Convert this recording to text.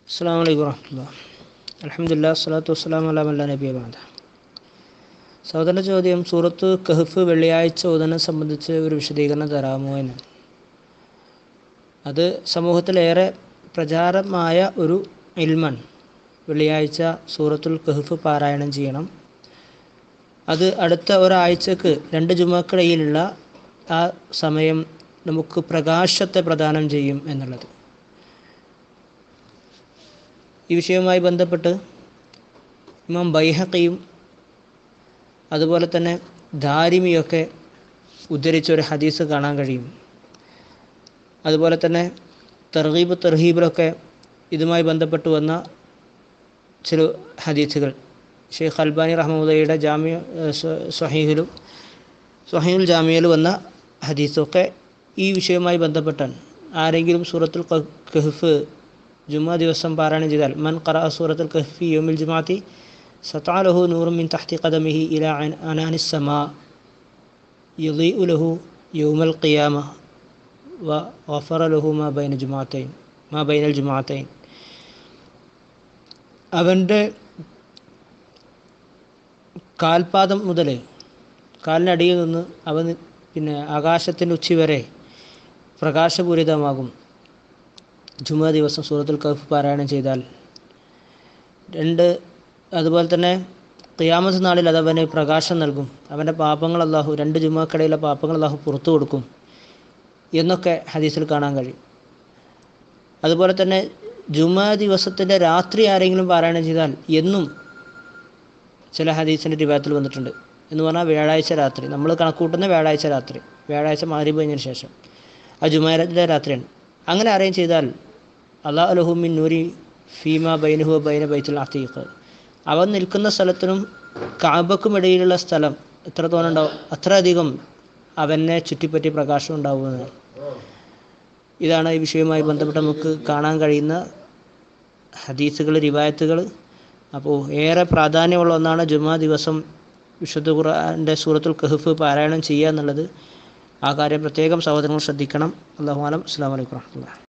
അസ്സാം വലൈക്കും വർഹമുല്ല അലഹമുല്ല സ്വലാത്തു വസ്സലാം അല്ല മല്ല നബി ബാദ സഹോദരൻ്റെ ചോദ്യം സൂറത്ത് കഹഫ് വെള്ളിയാഴ്ച ഓതനെ സംബന്ധിച്ച് ഒരു വിശദീകരണം തരാമോ എന്ന് അത് സമൂഹത്തിലേറെ പ്രചാരമായ ഒരു ഇൽമൻ വെള്ളിയാഴ്ച സൂറത്തുൽ കഹഫ് പാരായണം ചെയ്യണം അത് അടുത്ത ഒരാഴ്ചക്ക് രണ്ട് ജുമാക്കിടയിലുള്ള ആ സമയം നമുക്ക് പ്രകാശത്തെ പ്രദാനം ചെയ്യും എന്നുള്ളത് ഈ വിഷയവുമായി ബന്ധപ്പെട്ട് ഇമാം ബൈഹക്കയും അതുപോലെ തന്നെ ധാരിമിയൊക്കെ ഉദ്ധരിച്ച ഒരു ഹദീസ് കാണാൻ കഴിയും അതുപോലെ തന്നെ തർഹീബ് തർഹീബിലൊക്കെ ഇതുമായി ബന്ധപ്പെട്ട് വന്ന ചില ഹദീസുകൾ ഷെയ്ഖ് അൽബാനി റഹ്മുദയുടെ ജാമ്യ സ്വഹീഹിലും സ്വഹീൽ ജാമ്യയിൽ വന്ന ഹദീസൊക്കെ ഈ വിഷയവുമായി ബന്ധപ്പെട്ടാണ് ആരെങ്കിലും സൂറത്തുൽ കഹ്ഫ് ജുമാ ദിവസം പാരായണം ചെയ്താൽ മൻ ഖറ സൂറത്തുൽ കഹ്ഫി യോമിൽ ജുമാത്തി സത്താലഹു നൂറും മിൻ തഹ്തി ഖദമിഹി ഇല അനാനിസ് സമാ യുദീഉ ലഹു യൗമൽ ഖിയാമ വ ഗഫറ ലഹു മാ ബൈന ജുമാത്തൈൻ മാ ബൈനൽ ജുമാത്തൈൻ അവൻ്റെ കാൽപാദം മുതൽ കാലിനടിയിൽ നിന്ന് അവൻ പിന്നെ ആകാശത്തിൻ്റെ ഉച്ചി വരെ പ്രകാശപൂരിതമാകും ജുമാ ദിവസം സൂറത്തുൽ കഫ് പാരായണം ചെയ്താൽ രണ്ട് അതുപോലെ തന്നെ ഖിയാമത്ത് നാളിൽ അത് അവന് പ്രകാശം നൽകും അവൻ്റെ പാപങ്ങൾ അള്ളാഹു രണ്ട് ജുമാക്കടയിലെ പാപങ്ങൾ അള്ളാഹു പുറത്തു കൊടുക്കും എന്നൊക്കെ ഹദീസിൽ കാണാൻ കഴിയും അതുപോലെ തന്നെ ജുമാ ദിവസത്തിൻ്റെ രാത്രി ആരെങ്കിലും പാരായണം ചെയ്താൽ എന്നും ചില ഹദീസിൻ്റെ രിവായത്തിൽ വന്നിട്ടുണ്ട് എന്ന് പറഞ്ഞാൽ വ്യാഴാഴ്ച രാത്രി നമ്മൾ കണക്കൂട്ടുന്ന വ്യാഴാഴ്ച രാത്രി വ്യാഴാഴ്ച മാറി കഴിഞ്ഞതിന് ശേഷം ആ ജുമാരത്തിൻ്റെ രാത്രിയാണ് അങ്ങനെ ആരെയും ചെയ്താൽ അള്ളാഹ് അലഹുമിൻ നൂരി ഫീമ ബൈനഹു ബൈന ബൈത്തുൽ അത്തീഖ് അവൻ നിൽക്കുന്ന സ്ഥലത്തിനും കാബക്കും ഇടയിലുള്ള സ്ഥലം എത്രത്തോളം ഉണ്ടാവും അത്ര അധികം അവനെ ചുറ്റിപ്പറ്റി പ്രകാശം ഉണ്ടാവുന്നത് ഇതാണ് ഈ വിഷയവുമായി ബന്ധപ്പെട്ട് നമുക്ക് കാണാൻ കഴിയുന്ന ഹദീസുകൾ റിവായത്തുകൾ അപ്പോൾ ഏറെ പ്രാധാന്യമുള്ള ഒന്നാണ് ജുമാ ദിവസം വിശുദ്ധ ഖുർആൻ്റെ സൂറത്തുൽ കഹഫ് പാരായണം ചെയ്യുക എന്നുള്ളത് ആ കാര്യം പ്രത്യേകം സഹോദരങ്ങൾ ശ്രദ്ധിക്കണം അള്ളാഹു അലം അസ്സാം വലൈക്കും വാഹമത്തുള്ള